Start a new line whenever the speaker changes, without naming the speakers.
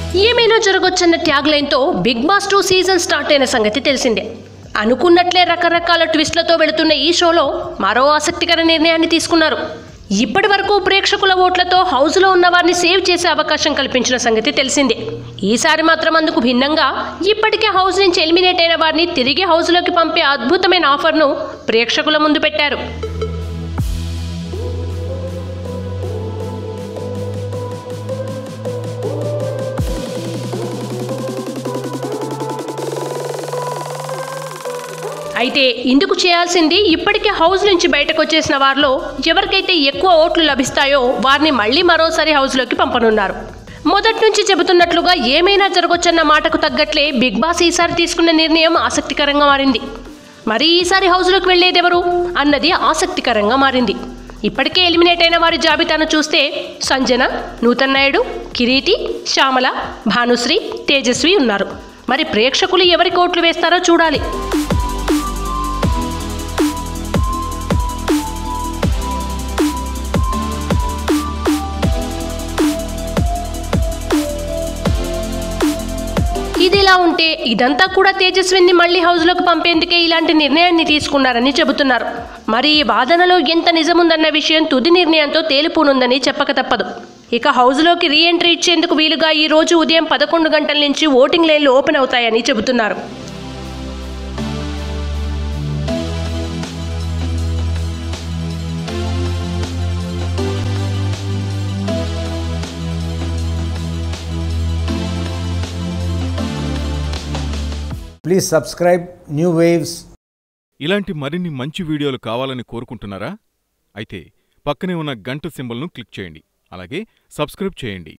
ఏమైనా జరగొచ్చన్న ట్యాగ్ లైన్తో Bigg Boss two season start అయిన సంగతి తెలిసిందే అనుకున్నట్లే రకరకాల ట్విస్ట్లతో వెళుతున్న ఈ షోలో మరో ఆసక్తికర నిర్ణయాన్ని తీసుకున్నారు ఇప్పటి వరకు ప్రేక్షకుల ఓట్లతో హౌస్లో ఉన్న వారిని సేవ్ చేసే అవకాశం కల్పించిన సంగతి తెలిసిందే ఈసారి మాత్రం అందుకు భిన్నంగా ఇప్పటికే హౌస్ నుంచి ఎలిమినేట్ అయిన వారిని తిరిగి హౌస్లోకి పంపే అద్భుతమైన ఆఫర్ను ప్రేక్షకుల ముందు పెట్టారు అయితే ఇందుకు చేయాల్సింది ఇప్పటికే హౌస్ నుంచి బయటకు వచ్చేసిన వారిలో ఎవరికైతే ఎక్కువ ఓట్లు లభిస్తాయో వారిని మళ్ళీ మరోసారి హౌస్లోకి పంపనున్నారు మొదటి నుంచి చెబుతున్నట్లుగా ఏమైనా జరగొచ్చన్న మాటకు తగ్గట్లే బిగ్ బాస్ ఈసారి తీసుకున్న నిర్ణయం ఆసక్తికరంగా మారింది మరి ఈసారి హౌస్లోకి వెళ్ళేదెవరు అన్నది ఆసక్తికరంగా మారింది ఇప్పటికే ఎలిమినేట్ అయిన వారి జాబితాను చూస్తే సంజన నూతన్ నాయుడు కిరీటి శ్యామల భానుశ్రీ తేజస్వి ఉన్నారు మరి ప్రేక్షకులు ఎవరికి ఓట్లు వేస్తారో చూడాలి ఇదిలా ఉంటే ఇదంతా కూడా తేజస్విని మళ్ళీ హౌస్లోకి పంపేందుకే ఇలాంటి నిర్ణయాన్ని తీసుకున్నారని చెబుతున్నారు మరి ఈ వాదనలో ఎంత నిజముందన్న విషయం తుది నిర్ణయంతో తేలిపోనుందని చెప్పక తప్పదు ఇక హౌస్లోకి రీ ఎంట్రీ ఇచ్చేందుకు వీలుగా ఈ రోజు ఉదయం పదకొండు గంటల నుంచి ఓటింగ్ లైన్లు ఓపెన్ అవుతాయని చెబుతున్నారు
Please subscribe New Waves
ఇలాంటి మరిన్ని మంచి వీడియోలు కావాలని కోరుకుంటున్నారా అయితే పక్కనే ఉన్న గంట సింబల్ను క్లిక్ చేయండి అలాగే సబ్స్క్రైబ్ చేయండి